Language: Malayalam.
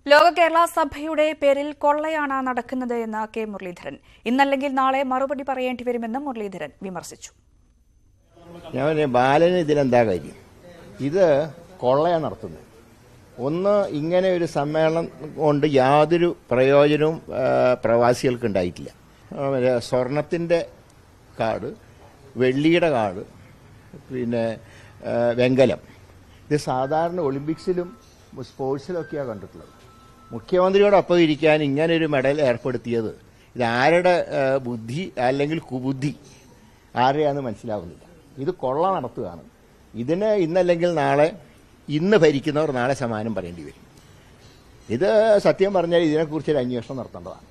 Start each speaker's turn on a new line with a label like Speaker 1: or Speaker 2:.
Speaker 1: ലോക കേരള സഭയുടെ പേരിൽ കൊള്ളയാണ് നടക്കുന്നത് എന്ന് കെ മുരളീധരൻ ഇന്നല്ലെങ്കിൽ നാളെ മറുപടി പറയേണ്ടി വരുമെന്നും മുരളീധരൻ വിമർശിച്ചു
Speaker 2: ഞാൻ പറഞ്ഞു, ബാലന് ഇതിനെന്താ കാര്യം ഇത് കൊള്ളയാണ് നടത്തുന്നത് ഒന്ന് ഇങ്ങനെ ഒരു സമ്മേളനം കൊണ്ട് യാതൊരു പ്രയോജനവും ആ, പ്രവാസികൾക്ക് ഉണ്ടായിട്ടില്ല ആ, മറ്റേ സ്വർണത്തിൻ്റെ കാർഡ് വെള്ളിയുടെ കാർഡ് പിന്നെ ആ, വെങ്കലം ഇത് സാധാരണ ഒളിമ്പിക്സിലും സ്പോർട്സിലൊക്കെയാണ് കണ്ടിട്ടുള്ളത് മുഖ്യമന്ത്രിയോടൊപ്പം ഇരിക്കാൻ ഇങ്ങനെ ഒരു മെഡൽ ഏർപ്പെടുത്തിയത് ഇത് ആരുടെ ആ, ബുദ്ധി അല്ലെങ്കിൽ കുബുദ്ധി ആരെയാണെന്ന് മനസ്സിലാവുന്നില്ല ഇത് കൊള്ള നടത്തുകയാണ് ഇതിന് ഇന്നല്ലെങ്കിൽ നാളെ ഇന്ന് ഭരിക്കുന്നവർ നാളെ സമാനം പറയേണ്ടി വരും ഇത് സത്യം പറഞ്ഞാൽ ഇതിനെക്കുറിച്ച് ഒരു അന്വേഷണം നടത്തേണ്ടതാണ്